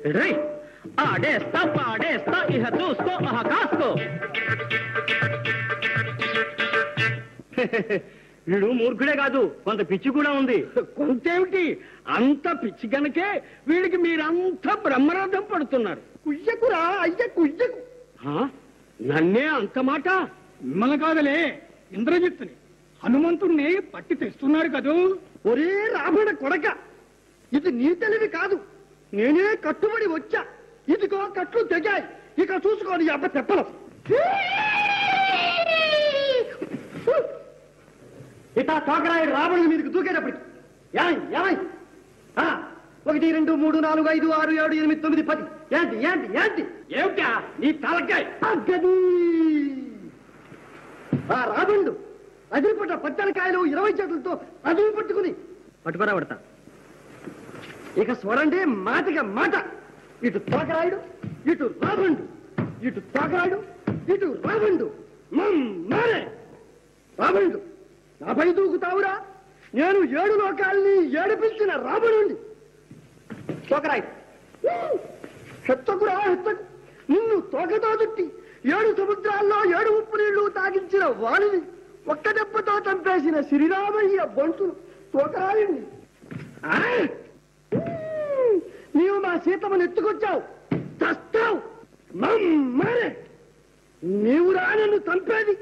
రేయ్, ఆడేస్తా పాడేస్తా ఇహ చూసుకో అహ కాసుకో వీడు మూర్ఖుడే కాదు కొంత పిచ్చి కూడా ఉంది కొంతేమిటి అంత పిచ్చి గనకే వీడికి మీరంతా బ్రహ్మరథం పడుతున్నారు కుయ్యకురా అయ్య కుయ్యకు హా? నన్నే అంత మాట మిమ్మల్ని కాదలే ఇంద్రజిత్తుని హనుమంతుణ్ణి పట్టి తెస్తున్నారు కదూ ఒరే రావణ కొడక ఇది నీ తెలివి కాదు నేనే కట్టుబడి వచ్చా ఇదిగో కట్లు తెగాయి ఇక చూసుకోని అబ్బ తెప్పలు ఇట తోకరాయుడు రావణుడి మీదకి దూకేటప్పటికి ఏమై ఏమై ఆ, ఒకటి రెండు మూడు నాలుగు ఐదు ఆరు ఏడు ఎనిమిది తొమ్మిది పది ఏంటి ఏంటి ఏంటి ఏమిటా నీ తలకాయ అగ్గది ఆ రాబండు అదిరిపడ్డ పచ్చడికాయలు ఇరవై చేతులతో అదిరి పట్టుకుని పట్టుకురా పడతా ఇక చూడండి మాటగా మాట ఇటు తోకరాయుడు ఇటు రాబండు ఇటు తోకరాయుడు ఇటు రాబండు మమ్మారే రాబండు నాపై దూకుతావురా నేను ఏడు లోకాల్ని ఏడిపించిన రాబడుండి తోకరాయుడు హెచ్చకురా హెచ్చకు నిన్ను తోకతో చుట్టి ఏడు సముద్రాల్లో ఏడు ఉప్పు నీళ్లు తాగించిన వాణిని ఒక్క దెబ్బతో చంపేసిన శ్రీరామయ్య బంటును తోకరాయుణ్ణి ఆ! నీవు మా సీతమ్మను ఎత్తుకొచ్చావు చస్తావు మమ్మరే నీవు రా నన్ను చంపేది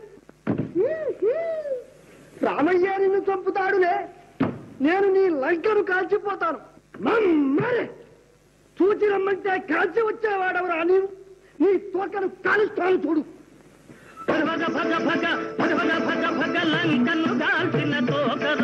రామయ్య నిన్ను చంపుతాడులే నేను నీ లంకను కాల్చిపోతాను మమ్మరే చూచి రమ్మంటే కాల్చి వచ్చేవాడవరా నీవు నీ తోకను కాలుస్తాను చూడు భగ భగ భగ భగ భగ భగ భగ లంకను దాల్చిన తోక